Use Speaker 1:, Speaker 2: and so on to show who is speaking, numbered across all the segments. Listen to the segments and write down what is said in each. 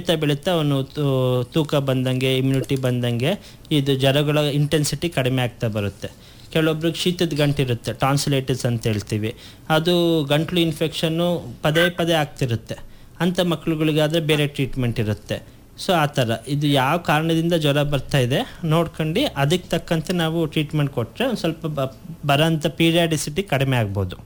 Speaker 1: ಬೆಳೀತಾ ಬೆಳೀತಾ ಅವನು ತೂ- ತೂಕ ಬಂದಂಗೆ ಇಮ್ಯುನಿಟಿ ಬಂದಂಗೆ ಇದು ಜ್ವರಗಳ ಇಂಟೆನ್ಸಿಟಿ ಕಡಿಮೆ ಆಗ್ತಾ ಬರುತ್ತೆ ಕೆಲವೊಬ್ರಿಗೆ ಶೀತದ ಗಂಟಿರುತ್ತೆ ಟಾನ್ಸಿಲೈಟಿಸ್ ಅಂತ ಹೇಳ್ತೀವಿ ಅದು ಗಂಟ್ಲು ಇನ್ಫೆಕ್ಷನ್ನು ಪದೇ ಪದೇ ಆಗ್ತಿರುತ್ತೆ ಅಂಥ ಮಕ್ಳುಗಳಿಗಾದರೆ ಬೇರೆ ಟ್ರೀಟ್ಮೆಂಟ್ ಇರುತ್ತೆ ಸೊ ಆ ಥರ ಇದು ಯಾವ ಕಾರಣದಿಂದ ಜ್ವರ ಬರ್ತಾ ಇದೆ ನೋಡ್ಕೊಂಡು ಅದಕ್ಕೆ ತಕ್ಕಂತೆ ನಾವು ಟ್ರೀಟ್ಮೆಂಟ್ ಕೊಟ್ಟರೆ ಒಂದು ಸ್ವಲ್ಪ ಬ ಬರೋಂಥ ಪೀರಿಯಾಡಿಸಿಟಿ ಕಡಿಮೆ ಆಗ್ಬೋದು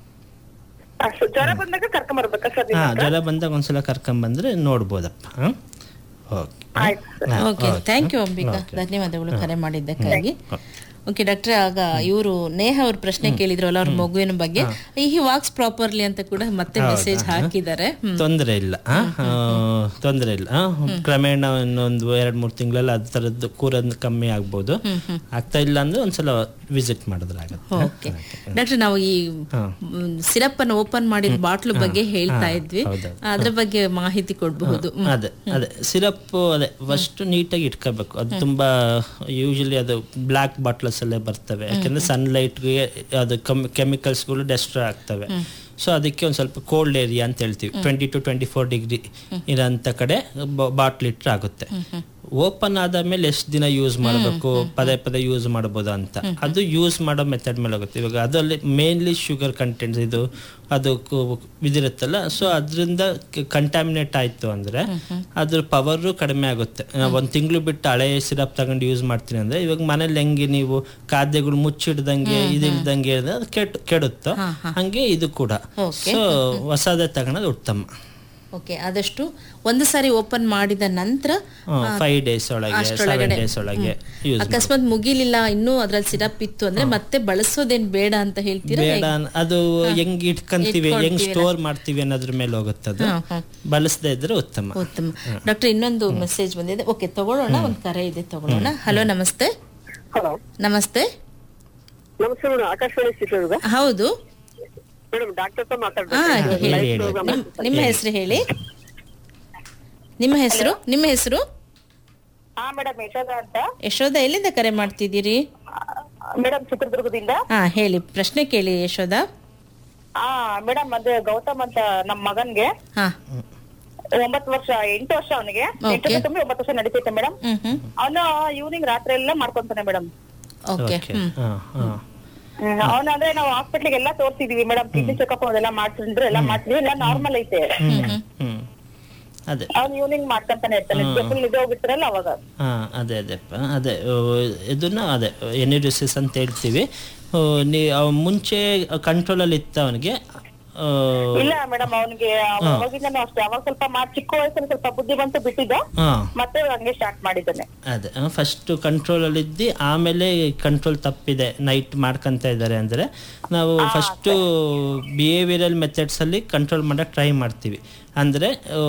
Speaker 2: ಅಷ್ಟು ಜ್ವರ ಬಂದಾಗ ಕರ್ಕೊಂಬರ್ಬೇಕಾ ಸರ್
Speaker 1: ಹಾಂ ಜ್ವರ ಬಂದಾಗ ಒಂದ್ಸಲ ಕರ್ಕೊಂಬಂದ್ರೆ ನೋಡ್ಬೋದಪ್ಪ ಹಾಂ ಓಕೆ
Speaker 2: ಆಯ್ತು sir
Speaker 3: okay thank you Ambika ಧನ್ಯವಾದಗಳು ಕರೆ ಮಾಡಿದ್ದಕ್ಕಾಗಿ ಓಕೆ ಡಾಕ್ಟರ್ ಆಗ ಇವರು ನೇಹ ಅವ್ರ ಪ್ರಶ್ನೆ ಕೇಳಿದ್ರಲ್ಲ ಅವ್ರ ಮಗುವಿನ ಬಗ್ಗೆ ಈ ವಾಕ್ಸ್ ಪ್ರಾಪರ್ಲಿ ಅಂತ ಕೂಡ ಮತ್ತೆ ಮೆಸೇಜ್ ಹಾಕಿದ್ದಾರೆ ಹ್ಮ್.
Speaker 1: ತೊಂದರೆ ಇಲ್ಲ ತೊಂದರೆ ಇಲ್ಲ ಆ, ಕ್ರಮೇಣ ಇನ್ನೊಂದು ಎರಡು ಮೂರು ತಿಂಗಳಲ್ಲಿ ಅದ್ ಥರದ್ದು ಕೂರದ್ ಕಮ್ಮಿ ಆಗ್ಬೋದು ಆಗ್ತಾ ಇಲ್ಲ ಅಂದ್ರೆ ಒಂದ್ಸಲ ವಿಸಿಟ್ ಮಾಡಿದ್ರೆ ಆಗುತ್ತೆ
Speaker 3: ಓಕೆ ಡಾಕ್ಟರ್ ನಾವು ಈ ಸಿರಪ್ ಅನ್ನು ಓಪನ್ ಮಾಡಿದ ಬಾಟ್ಲು ಬಗ್ಗೆ ಹೇಳ್ತಾ ಇದ್ವಿ
Speaker 1: ಹೌದೌದು.
Speaker 3: ಅದ್ರ ಬಗ್ಗೆ ಮಾಹಿತಿ ಕೊಡಬಹುದು
Speaker 1: ಅದೇ ಅದೇ ಸಿರಪ್ ಅದೇ ಫಸ್ಟ್ ನೀಟಾಗಿ ಇಟ್ಕೋಬೇಕು ಅದು ತುಂಬಾ ಯೂಶಲಿ ಅದು ಬ್ಲ್ಯಾಕ್ ಬಾಟ್ಲಸ್ ಅಲ್ಲೇ ಬರ್ತವೆ ಯಾಕಂದ್ರೆ ಸನ್ಲೈಟ್ಗೆ ಅದು ಕೆಮಿಕಲ್ಸ್ಗಳು ಡೆಸ್ಟ್ರಾಯ್ ಆಗ್ತವೆ ಸೊ ಅದಕ್ಕೆ ಒಂದು ಸ್ವಲ್ಪ ಕೋಲ್ಡ್ ಏರಿಯಾ ಅಂತ ಹೇಳ್ತೀವಿ twenty two twenty four degree ಇರೋಂಥ ಕಡೆ ಬಾಟ್ಲ್ ಇಟ್ಟರೆ ಆಗುತ್ತೆ ಓಪನ್ ಆದಮೇಲೆ ಎಷ್ಟು ದಿನ ಯೂಸ್ ಮಾಡಬೇಕು ಪದೇ ಪದೇ ಯೂಸ್ ಮಾಡ್ಬೋದು ಅಂತ ಅದು ಯೂಸ್ ಮಾಡೋ ಮೆಥಡ್ ಮೇಲೆ ಹೋಗುತ್ತೆ ಇವಾಗ ಅದರಲ್ಲಿ ಮೇನ್ಲಿ ಶುಗರ್ ಕಂಟೆಂಟ್ಸ್ ಇದು ಅದು ಕು- ಇದಿರುತ್ತಲ್ಲ ಸೊ ಅದರಿಂದ ಕಂಟಾಮಿನೇಟ್ ಆಯಿತು ಅಂದರೆ ಅದ್ರ ಪವರು ಕಡಿಮೆ ಆಗುತ್ತೆ ಒಂದು ತಿಂಗಳು ಬಿಟ್ಟು ಹಳೆ ಸಿರಪ್ ತಗೊಂಡು ಯೂಸ್ ಮಾಡ್ತೀನಿ ಅಂದರೆ ಇವಾಗ ಮನೇಲಿ ಹೆಂಗೆ ನೀವು ಖಾದ್ಯಗಳು ಮುಚ್ಚಿಡ್ದಂಗೆ ಇದಿಲ್ದಂಗೆ ಇರೋದು ಅದು ಕೆಟ್ಟು ಕೆಡುತ್ತೋ ಹಂಗೆ ಇದು ಕೂಡ ಸೊ ಹೊಸದೇ ತಗೊಳೋದು ಉತ್ತಮ
Speaker 3: ಓಕೆ ಆದಷ್ಟು ಒಂದು ಸಾರಿ ಓಪನ್ ಮಾಡಿದ ನಂತರ
Speaker 1: ಫೈವ್ ಡೇಸ್ ಒಳಗೆ ಸೆವೆನ್ ಡೇಸ್ ಒಳಗೆ ಯೂಸ್
Speaker 3: ಅಕಸ್ಮಾತ್ ಮುಗಿಲಿಲ್ಲ ಇನ್ನೂ ಅದ್ರಲ್ಲಿ ಸಿರಪ್ ಇತ್ತು ಅಂದ್ರೆ ಮತ್ತೆ ಬಳಸೋದೇನ್ ಬೇಡ ಅಂತ ಹೇಳ್ತೀರಾ
Speaker 1: ಬೇಡ ಅನ್- ಅದು ಹೆಂಗ್ ಇಟ್ಕಂತೀವಿ ಹೆಂಗ್ ಸ್ಟೋರ್ ಮಾಡ್ತೀವಿ ಅನ್ನೋದ್ರ ಮೇಲೆ ಹೋಗುತ್ತೆ ಅದು ಬಳಸದೇ ಇದ್ರೆ ಉತ್ತಮ
Speaker 3: ಉತ್ತಮ ಡಾಕ್ಟರ್ ಇನ್ನೊಂದು ಮೆಸೇಜ್ ಬಂದಿದೆ ಓಕೆ ತಗೊಳ್ಳೋಣ ಒಂದು ಕರೆ ಇದೆ ತಗೊಳ್ಳೋಣ ಹಲೋ ನಮಸ್ತೆ
Speaker 2: ಹಲೋ
Speaker 3: ನಮಸ್ತೆ
Speaker 2: ನಮಸ್ತೆ ಮೇಡಮ್ ಆಕಾಶವಾಣಿ ಚಿತ್ರದುರ್ಗ
Speaker 3: ಹೌದು
Speaker 2: ಮೇಡಮ್ ಡಾಕ್ಟರ್ ಹತ್ರ
Speaker 3: ಹಾ
Speaker 2: ಮಾತಾಡ್ಬೇಕು
Speaker 3: ಹೇಳಿ ನಿಮ್- ನಿಮ್ಮ ಹೆಸರು ಹೇಳಿ ನಿಮ್ಮ ಹೆಸರು ನಿಮ್ಮ ಹೆಸರು
Speaker 2: ಹಾ ಮೇಡಮ್ ಯಶೋಧ ಅಂತ
Speaker 3: ಯಶೋಧ ಎಲ್ಲಿಂದ ಕರೆ ಮಾಡ್ತಿದ್ದೀರಿ
Speaker 2: ಮೇಡಮ್ ಚಿತ್ರದುರ್ಗದಿಂದ
Speaker 3: ಹಾ ಹೇಳಿ ಪ್ರಶ್ನೆ ಕೇಳಿ ಯಶೋಧ
Speaker 2: ಹಾ ಮೇಡಮ್ ಅದೇ ಗೌತಮ್ ಅಂತ ನಮ್ ಮಗನ್ಗೆ
Speaker 3: ಹಾ
Speaker 2: ಒಂಬತ್ತು ವರ್ಷ ಎಂಟು ವರ್ಷ ಅವನಿಗೆ ಎಂಟು ತುಂಬಿ ಒಂಬತ್ತು ವರ್ಷ ನಡೀತೈತೆ ಮೇಡಮ್
Speaker 3: ಹ್ಮ್ ಹ್ಮ್
Speaker 2: ಅವನು ಈವ್ನಿಂಗ್ ರಾತ್ರಿ ಎಲ್ಲ ಮಾಡ್ಕೊಂತಾನೆ ಮೇಡಮ್
Speaker 3: ಓಕೆ
Speaker 1: ಓಕೆ ಹಾ ಹಾ
Speaker 2: ಅವನ ಅಂದ್ರೆ ನಾವು ಹಾಸ್ಪಿಟ್ಲಿಗೆ ಎಲ್ಲ ತೋರ್ಸಿದೀವಿ ಮೇಡಮ್ ಕಿಡ್ನಿ ಚೆಕಪ್ ಅದೆಲ್ಲ ಮಾಡ್ಸಿದ್ರು ಎಲ್ಲ ಮಾಡ್ಸಿದ್ವಿ ಎಲ್ಲ ನಾರ್ಮಲ್ ಐತೆ
Speaker 1: ಹ್ಮ್ ಅದೇ
Speaker 2: ಅವ್ನು ಈವ್ನಿಂಗ್ ಮಾಡ್ಕೊಂತಾನೆ ಇರ್ತಾನೆ ಫುಲ್ ಇದು ಹೋಗಿರ್ತಾರಲ್ಲ ಅವಾಗ
Speaker 1: ಹಾ ಅದೇ ಅದೇಪ್ಪ ಅದೇ ಆ, ಇದನ್ನ ಅದೇ ಎನಿರಿಸಿಸ್ ಅಂತ ಹೇಳ್ತೀವಿ ಆ, ನೀ ಅವ ಮುಂಚೆ ಕಂಟ್ರೋಲಲ್ಲಿ ಇತ್ತ ಅವನಿಗೆ
Speaker 2: ಇಲ್ಲ ಮೇಡಮ್ ಅವನಿಗೆ ಅವಾಗಿಂದನೂ ಅಷ್ಟೇ ಅವಾಗ ಸ್ವಲ್ಪ ಮಾಡ್ ಚಿಕ್ಕ ವಯಸ್ಸಲ್ಲಿ ಸ್ವಲ್ಪ ಬುದ್ಧಿ ಬಂತು ಬಿಟ್ಟಿದ್ದ
Speaker 1: ಹಾಂ
Speaker 2: ಮತ್ತೆ ಹಂಗೆ ಸ್ಟಾರ್ಟ್ ಮಾಡಿದ್ದಾನೆ
Speaker 1: ಅದೇ ಫಸ್ಟ್ ಕಂಟ್ರೋಲಲ್ಲಿದ್ದು ಆಮೇಲೆ ಕಂಟ್ರೋಲ್ ತಪ್ಪಿದೆ ನೈಟ್ ಮಾಡ್ಕೊಂತ ಇದ್ದಾರೆ ಅಂದರೆ ನಾವು ಫಸ್ಟು ಬಿಹೇವಿಯರಲ್ ಮೆಥಡ್ಸಲ್ಲಿ ಕಂಟ್ರೋಲ್ ಮಾಡೋಕ್ಕೆ ಟ್ರೈ ಮಾಡ್ತೀವಿ ಅಂದರೆ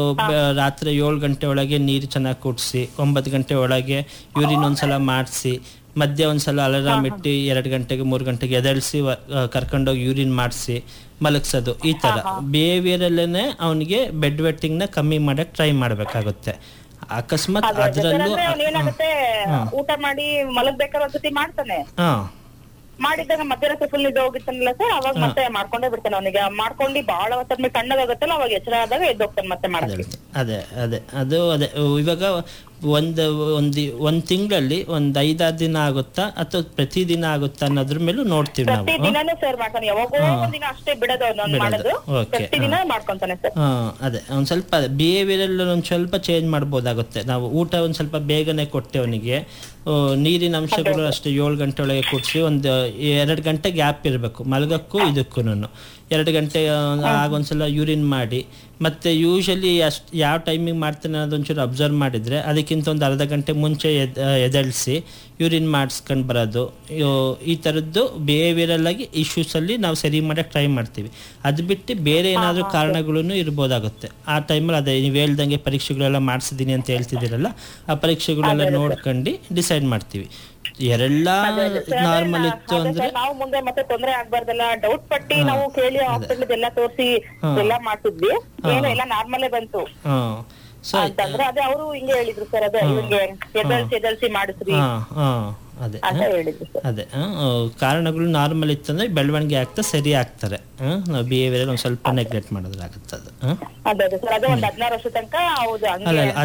Speaker 1: ರಾತ್ರಿ ಏಳು ಗಂಟೆ ಒಳಗೆ ನೀರು ಚೆನ್ನಾಗಿ ಕುಡಿಸಿ ಒಂಬತ್ತು ಗಂಟೆ ಒಳಗೆ ಯೂರಿನ್ ಒಂದ್ಸಲ ಮಾಡಿಸಿ ಮಧ್ಯ ಒಂದ್ಸಲ ಅಲಾರಾಮ್ ಇಟ್ಟು ಎರಡು ಗಂಟೆಗೆ ಮೂರು ಗಂಟೆಗೆ ಎದಳಿಸಿ ಕರ್ಕೊಂಡೋಗಿ ಯೂರಿನ್ ಮಾಡಿಸಿ ಮಲಗಿಸೋದು ಈ ಥರ ಬಿಹೇವಿಯರಲ್ಲೇ ಅವನಿಗೆ ಬೆಡ್ ವೆಟ್ಟಿಂಗ್ನ ಕಮ್ಮಿ ಮಾಡೋಕ್ಕೆ ಟ್ರೈ ಮಾಡಬೇಕಾಗುತ್ತೆ ಅಕಸ್ಮಾತ್ ಅದರಲ್ಲೂ
Speaker 2: ಅಂದ್ರೆ ಅವ್ನು ಏನಾಗುತ್ತೆ ಊಟ ಮಾಡಿ ಮಲಗ್ಬೇಕಾದ್ರೆ ಒಂದ್ಸತಿ ಮಾಡ್ತಾನೆ
Speaker 1: ಹಾಂ
Speaker 2: ಮಾಡಿದ್ದಾಗ ಮಧ್ಯರಾತ್ರಿ ಫುಲ್ ಇದು ಹೋಗಿರ್ತಾನಲ್ಲ ಸರ್ ಅವಾಗ ಮತ್ತೆ ಮಾಡ್ಕೊಂಡೇ ಬಿಡ್ತಾನೆ ಅವನಿಗೆ ಮಾಡ್ಕೊಂಡು ಬಹಳ ಹೊತ್ತಾದ್ಮೇಲೆ ತಣ್ಣಗಾಗತ್ತಲ್ಲ ಅವಾಗ ಎಚ್ಚರ ಆದಾಗ ಎದ್ದು ಹೋಗ್ತಾನೆ ಮತ್ತೆ ಮಾಡಕ್ಕೆ
Speaker 1: ಅದೇ ಅದೇ ಅದು ಅದೇ ಇವಾಗ ಒಂದು ಒಂದು ಒಂದು ತಿಂಗಳಲ್ಲಿ ಒಂದು ಐದಾರು ದಿನ ಆಗುತ್ತಾ ಅಥವಾ ಪ್ರತಿದಿನ ಆಗುತ್ತಾ ಅನ್ನೋದ್ರ ಮೇಲೂ ನೋಡ್ತೀವಿ ನಾವು
Speaker 2: ಪ್ರತಿ ದಿನಾನು ಸರ್ ಮಾಡ್ತಾನೆ ಯಾವಾಗೋ ಒಂದಿನ ಅಷ್ಟೇ ಬಿಡೋದು ಅವ್ನು ಮಾಡೋದು
Speaker 1: ಓಕೆ
Speaker 2: ಪ್ರತಿ ದಿನ ಮಾಡ್ಕೊಂತಾನೆ ಸರ್
Speaker 1: ಹಾ ಅದೇ ಒಂದು ಸ್ವಲ್ಪ ಬಿಹೇವಿಯರಲ್ ಒಂದು ಸ್ವಲ್ಪ ಚೇಂಜ್ ಮಾಡ್ಬೋದಾಗುತ್ತೆ ನಾವು ಊಟ ಒಂದು ಸ್ವಲ್ಪ ಬೇಗನೆ ಕೊಟ್ಟೆ ಅವನಿಗೆ ನೀರಿನ ಅಂಶಗಳು ಅಷ್ಟೇ ಏಳು ಗಂಟೆ ಒಳಗೆ ಕುಡಿಸಿ ಒಂದು ಎರಡು ಗಂಟೆ ಗ್ಯಾಪ್ ಇರಬೇಕು ಮಲಗಕ್ಕೂ ಇದಕ್ಕೂ ಎರಡು ಗಂಟೆ ಆಗ ಒಂದ್ಸಲ ಯೂರಿನ್ ಮಾಡಿ ಮತ್ತು ಯೂಶಲಿ ಅಷ್ಟು ಯಾವ ಟೈಮಿಗೆ ಮಾಡ್ತಾನೆ ಅನ್ನೋದೊಂಚೂರು ಅಬ್ಸರ್ವ್ ಮಾಡಿದರೆ ಅದಕ್ಕಿಂತ ಒಂದು ಅರ್ಧ ಗಂಟೆ ಮುಂಚೆ ಎದ್ ಎದಳಿಸಿ ಯೂರಿನ್ ಮಾಡಿಸ್ಕೊಂಡು ಬರೋದು ಇವ್- ಈ ಥರದ್ದು ಬಿಹೇವಿಯರಲ್ ಆಗಿ ಇಶ್ಯೂಸಲ್ಲಿ ನಾವು ಸರಿ ಮಾಡೋಕ್ಕೆ ಟ್ರೈ ಮಾಡ್ತೀವಿ ಅದು ಬಿಟ್ಟು ಬೇರೆ ಏನಾದರೂ ಕಾರಣಗಳೂ ಇರ್ಬೋದಾಗುತ್ತೆ ಆ ಟೈಮಲ್ಲಿ ಅದೇ ನೀವು ಹೇಳ್ದಂಗೆ ಪರೀಕ್ಷೆಗಳೆಲ್ಲ ಮಾಡಿಸಿದ್ದೀನಿ ಅಂತ ಹೇಳ್ತಿದ್ದೀರಲ್ಲ ಆ ಪರೀಕ್ಷೆಗಳೆಲ್ಲ ನೋಡ್ಕೊಂಡು ಡಿಸೈಡ್ ಮಾಡ್ತೀವಿ ಎರಡೆಲ್ಲ ನಾರ್ಮಲ್ ಇತ್ತು
Speaker 2: ಅದೇ
Speaker 1: ಅಂದರೆ
Speaker 2: ಸರ್, ನಾವು ಮುಂದೆ ಮತ್ತೆ ತೊಂದ್ರೆ ಆಗ್ಬಾರ್ದಲ್ಲ ಡೌಟ್ ಪಟ್ಟಿ ನಾವು ಕೇಳಿ ಹಾಸ್ಪಿಟಲ್ ಎಲ್ಲ ತೋರಿಸಿ ಎಲ್ಲ ಮಾಡ್ತಿದ್ವಿ ಏನು ಎಲ್ಲ ನಾರ್ಮಲೇ ಬಂತು
Speaker 1: ಹಾಂ ಸೊ
Speaker 2: ಅಂತಂದ್ರೆ ಅದೇ ಅವರು ಹಿಂಗೆ ಹೇಳಿದ್ರು ಸರ್ ಅದೇ ಇವ್ರಿಗೆ ಎದಳ್ಸಿ ಎದಳ್ಸಿ ಮಾಡಿಸ್ರಿ
Speaker 1: ಹಾಂ ಹಾಂ ಅದೇ
Speaker 2: ಅಂತ ಹೇಳಿದ್ರು ಸರ್
Speaker 1: ಅದೇ ಆ, ಆ, ಕಾರಣಗಳು ನಾರ್ಮಲ್ ಇತ್ತಂದ್ರೆ ಬೆಳವಣಿಗೆ ಆಗ್ತಾ ಸರಿ ಆಗ್ತಾರೆ ಆ, ನಾವು ಬಿಹೇವಿಯರ್ ಒಂದು ಸ್ವಲ್ಪ ನೆಗ್ಲೆಕ್ಟ್ ಮಾಡೋದ್ರಾಗುತ್ತೆ ಅದು ಆ?
Speaker 2: ಅದೇ ಅದೇ ಸರ್ ಅದೇ ಒಂದ್ ಹದಿನಾರು ವರ್ಷ ತನಕ ಹೌದು
Speaker 1: ಅಲ್ಲ
Speaker 2: ಹಂಗೆ
Speaker 1: ಅಲ್ಲ